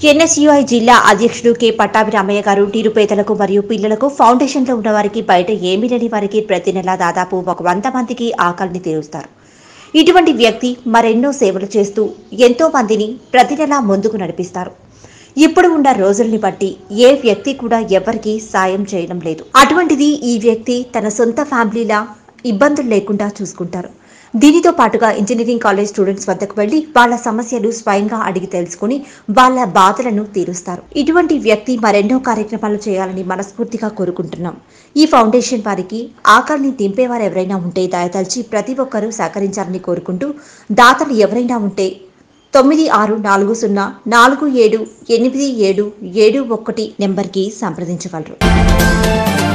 NSUI జిల్లా అధ్యక్షుడు K Pattabhiramayya గారు నిరుపేదలకు మరియు పిల్లలకు ఫౌండేషన్లో ఉన్న వారికి బయట ఏమీ లేని వారికి ప్రతి నెల దాదాపు ఒక వంద మందికి ఆకలిని తీరుస్తారు ఇటువంటి వ్యక్తి మరెన్నో సేవలు చేస్తూ ఎంతో మందిని ప్రతి నెల ముందుకు నడిపిస్తారు ఇప్పుడు ఉన్న రోజుల్ని బట్టి ఏ వ్యక్తి కూడా ఎవరికీ సాయం చేయడం లేదు అటువంటిది ఈ వ్యక్తి తన సొంత ఫ్యామిలీలా ఇబ్బందులు లేకుండా చూసుకుంటారు దీనితో పాటుగా ఇంజనీరింగ్ కాలేజ్ స్టూడెంట్స్ వద్దకు వెళ్లి వాళ్ళ సమస్యలు స్వయంగా అడిగి తెలుసుకుని వాళ్ళ బాధలను తీరుస్తారు ఇటువంటి వ్యక్తి మరెన్నో కార్యక్రమాలు చేయాలని మనస్ఫూర్తిగా కోరుకుంటున్నాం ఈ ఫౌండేషన్ వారికి ఆకలిని దింపేవారు ఎవరైనా ఉంటే దయతలిచి ప్రతి ఒక్కరూ సహకరించాలని కోరుకుంటూ దాతలు ఎవరైనా ఉంటే తొమ్మిది ఆరు నాలుగు సున్నా నాలుగు ఏడు ఎనిమిది ఏడు ఏడు ఒకటి నెంబర్కి సంప్రదించగలరు